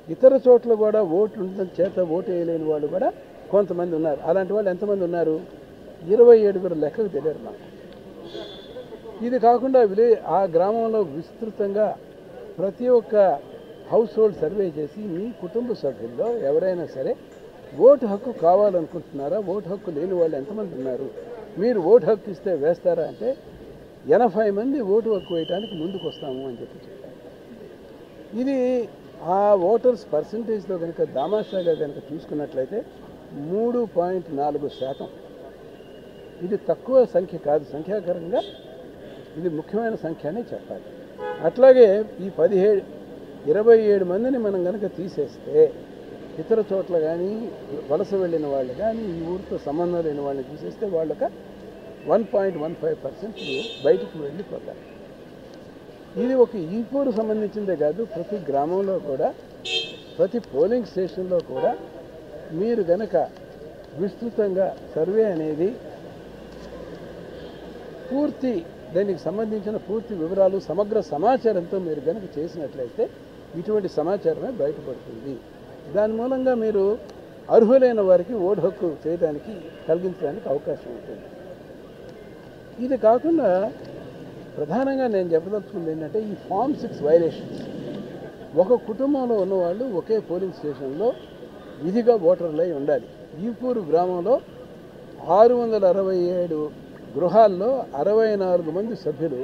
ఇతర చోట్ల కూడా ఓట్లు ఉండడం చేత ఓటు వేయలేని వాళ్ళు కూడా కొంతమంది ఉన్నారు అలాంటి వాళ్ళు ఎంతమంది ఉన్నారు ఇరవై ఏడుగురు లెక్కకు తెలియరు నాకు ఇది కాకుండా విలే ఆ గ్రామంలో విస్తృతంగా ప్రతి ఒక్క హౌస్ హోల్డ్ సర్వే చేసి మీ కుటుంబ సభ్యుల్లో ఎవరైనా సరే ఓటు హక్కు కావాలనుకుంటున్నారా ఓటు హక్కు లేని వాళ్ళు ఎంతమంది ఉన్నారు మీరు ఓటు హక్కు ఇస్తే వేస్తారా అంటే ఎనభై మంది ఓటు హక్కు వేయడానికి ముందుకు వస్తాము అని చెప్పి చెప్పారు ఇది ఆ ఓటర్స్ పర్సంటేజ్లో కనుక దామాషాగా కనుక చూసుకున్నట్లయితే మూడు పాయింట్ నాలుగు శాతం ఇది తక్కువ సంఖ్య కాదు సంఖ్యాకరంగా ఇది ముఖ్యమైన సంఖ్య అనే చెప్పాలి అట్లాగే ఈ పదిహేడు ఇరవై ఏడు మందిని మనం కనుక తీసేస్తే ఇతర చోట్ల కానీ వలస వెళ్ళిన వాళ్ళు కానీ ఈ ఊరితో సంబంధం లేని వాళ్ళని తీసేస్తే వాళ్ళొక one point one five percent బయటకు వెళ్ళిపోతారు ఇది ఒక ఈపూరు సంబంధించిందే కాదు ప్రతి గ్రామంలో కూడా ప్రతి పోలింగ్ స్టేషన్లో కూడా మీరు గనక విస్తృతంగా సర్వే అనేది పూర్తి దానికి సంబంధించిన పూర్తి వివరాలు సమగ్ర సమాచారంతో మీరు కనుక చేసినట్లయితే ఇటువంటి సమాచారమే బయటపడుతుంది దాని మూలంగా మీరు అర్హులైన వారికి ఓటు హక్కు చేయడానికి కలిగించడానికి అవకాశం ఉంటుంది ఇది కాకుండా ప్రధానంగా నేను చెప్పదలుచుకుంది ఏంటంటే ఈ ఫామ్ సిక్స్ వైలేషన్స్ ఒక కుటుంబంలో ఉన్నవాళ్ళు ఒకే పోలింగ్ స్టేషన్లో విధిగా ఓటర్లై ఉండాలి ఈపూరు గ్రామంలో ఆరు వందల అరవై ఏడు గృహాల్లో అరవై నాలుగు మంది సభ్యులు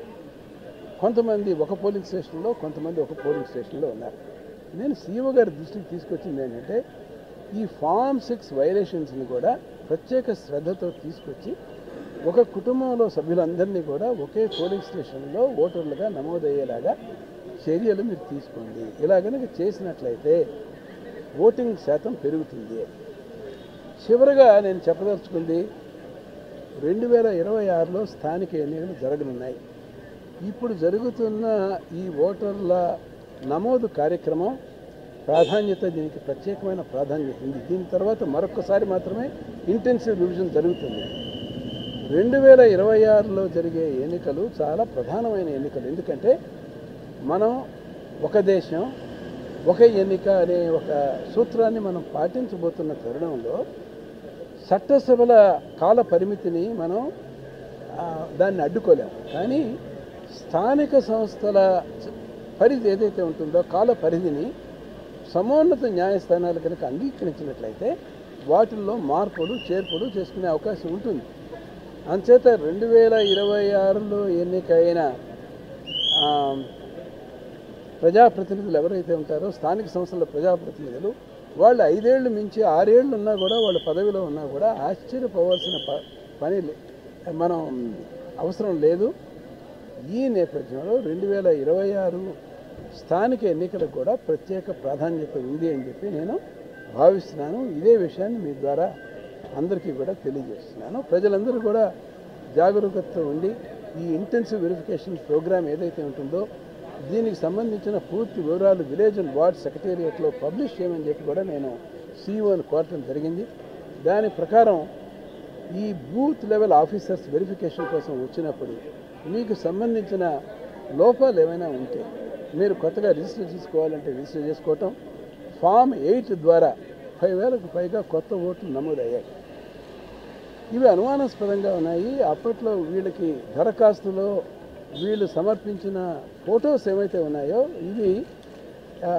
కొంతమంది ఒక పోలింగ్ స్టేషన్లో కొంతమంది ఒక పోలింగ్ స్టేషన్లో ఉన్నారు నేను సీఓ గారి దృష్టికి తీసుకొచ్చింది ఏంటంటే ఈ ఫామ్ సిక్స్ వైలేషన్స్ని కూడా ప్రత్యేక శ్రద్ధతో తీసుకొచ్చి ఒక కుటుంబంలో సభ్యులందరినీ కూడా ఒకే పోలింగ్ స్టేషన్లో ఓటర్లుగా నమోదయ్యేలాగా చర్యలు మీరు తీసుకోండి ఇలా కనుక చేసినట్లయితే ఓటింగ్ శాతం పెరుగుతుంది చివరగా నేను చెప్పదలుచుకుంది రెండు వేల ఇరవై ఆరులో స్థానిక ఎన్నికలు జరగనున్నాయి ఇప్పుడు జరుగుతున్న ఈ ఓటర్ల నమోదు కార్యక్రమం ప్రాధాన్యత దీనికి ప్రత్యేకమైన ప్రాధాన్యత ఉంది దీని తర్వాత మరొకసారి మాత్రమే ఇంటెన్సివ్ రివిజన్ జరుగుతుంది రెండు వేల ఇరవై ఆరులో జరిగే ఎన్నికలు చాలా ప్రధానమైన ఎన్నికలు ఎందుకంటే మనం ఒక దేశం ఒక ఎన్నిక అనే ఒక సూత్రాన్ని మనం పాటించబోతున్న తరుణంలో చట్టసభల కాల పరిమితిని మనం ఆ, దాన్ని అడ్డుకోలేము కానీ స్థానిక సంస్థల చ- పరిధి ఏదైతే ఉంటుందో కాల పరిధిని సమున్నత న్యాయస్థానాలు కనుక అంగీకరించినట్లయితే వాటిల్లో మార్పులు చేర్పులు చేసుకునే అవకాశం ఉంటుంది అంచేత రెండు వేల ఇరవై ఆరులో ఎన్నికైన ఆ, ప్రజాప్రతినిధులు ఎవరైతే ఉంటారో స్థానిక సంస్థల ప్రజాప్రతినిధులు వాళ్ళు ఐదేళ్లు మించి ఆరేళ్ళు ఉన్నా కూడా వాళ్ళ పదవిలో ఉన్నా కూడా ఆశ్చర్యపోవాల్సిన ప- పని లే- మనం అవసరం లేదు ఈ నేపథ్యంలో రెండు వేల ఇరవై ఆరు స్థానిక ఎన్నికలకు కూడా ప్రత్యేక ప్రాధాన్యత ఉంది అని చెప్పి నేను భావిస్తున్నాను ఇదే విషయాన్ని మీ ద్వారా అందరికీ కూడా తెలియజేస్తున్నాను ప్రజలందరూ కూడా జాగరూకతతో ఉండి ఈ ఇంటెన్సివ్ వెరిఫికేషన్ ప్రోగ్రామ్ ఏదైతే ఉంటుందో దీనికి సంబంధించిన పూర్తి వివరాలు విలేజ్ అండ్ వార్డ్ సెక్రటేరియట్లో పబ్లిష్ చేయమని చెప్పి కూడా నేను సీఈఓని కోరటం జరిగింది దాని ప్రకారం ఈ బూత్ లెవెల్ ఆఫీసర్స్ వెరిఫికేషన్ కోసం వచ్చినప్పుడు మీకు సంబంధించిన లోపాలు ఏమైనా ఉంటే మీరు కొత్తగా రిజిస్టర్ చేసుకోవాలంటే రిజిస్టర్ చేసుకోవటం ఫామ్ ఎయిట్ ద్వారా పది వేలకు పైగా కొత్త ఓట్లు నమోదయ్యాయి ఇవి అనుమానాస్పదంగా ఉన్నాయి అప్పట్లో వీళ్ళకి దరఖాస్తులో వీళ్ళు సమర్పించిన ఫొటోస్ ఏవైతే ఉన్నాయో ఇవి ఆ,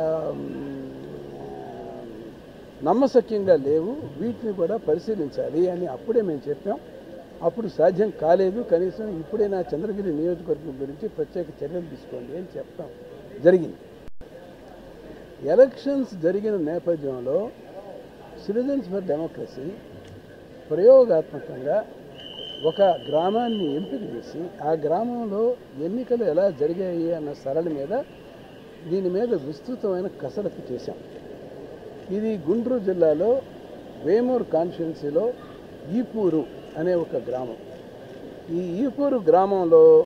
నమ్మశక్యంగా లేవు వీటిని కూడా పరిశీలించాలి అని అప్పుడే మేము చెప్పాం అప్పుడు సాధ్యం కాలేదు కనీసం ఇప్పుడే నా చంద్రగిరి నియోజకవర్గం గురించి ప్రత్యేక చర్యలు తీసుకోండి అని చెప్తాం జరిగింది ఎలక్షన్స్ జరిగిన నేపథ్యంలో సిటిజన్స్ ఫర్ డెమోక్రసీ ప్రయోగాత్మకంగా ఒక గ్రామాన్ని ఎంపిక చేసి ఆ గ్రామంలో ఎన్నికలు ఎలా జరిగాయి అన్న సరళి మీద దీని మీద విస్తృతమైన కసరత్తు చేశాం ఇది గుంటూరు జిల్లాలో వేమూరు కాన్స్టిట్యున్సీలో ఈపూరు అనే ఒక గ్రామం ఈ ఈపూరు గ్రామంలో